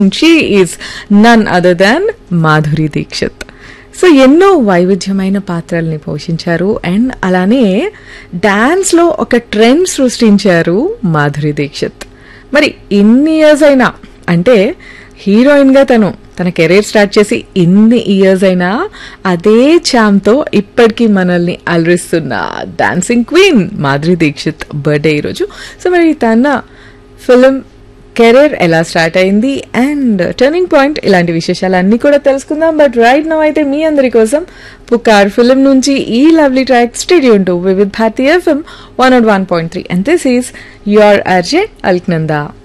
she is none other than Madhuri Dixit so ఎన్నో వైవిధ్యమైన పాత్రల్ని పోషించారు అండ్ అలానే డాన్స్లో ఒక ట్రెండ్ సృష్టించారు మాధురి దీక్షిత్ మరి ఇన్ని ఇయర్స్ అయినా అంటే హీరోయిన్గా తను తన కెరీర్ స్టార్ట్ చేసి ఇన్ని ఇయర్స్ అయినా అదే ఛామ్తో ఇప్పటికీ మనల్ని అలరిస్తున్న dancing queen Madhuri Dixit birthday ఈరోజు సో మరి తన ఫిలిం కెరీర్ ఎలా స్టార్ట్ అయింది అండ్ టర్నింగ్ పాయింట్ ఇలాంటి విశేషాలు అన్నీ కూడా తెలుసుకుందాం బట్ రైట్ నో అయితే మీ అందరి కోసం పుకార్ ఫిలిం నుంచి ఈ lovely track stay tuned to Vividh Bharati FM one nought one point three and this is your RJ Alaknanda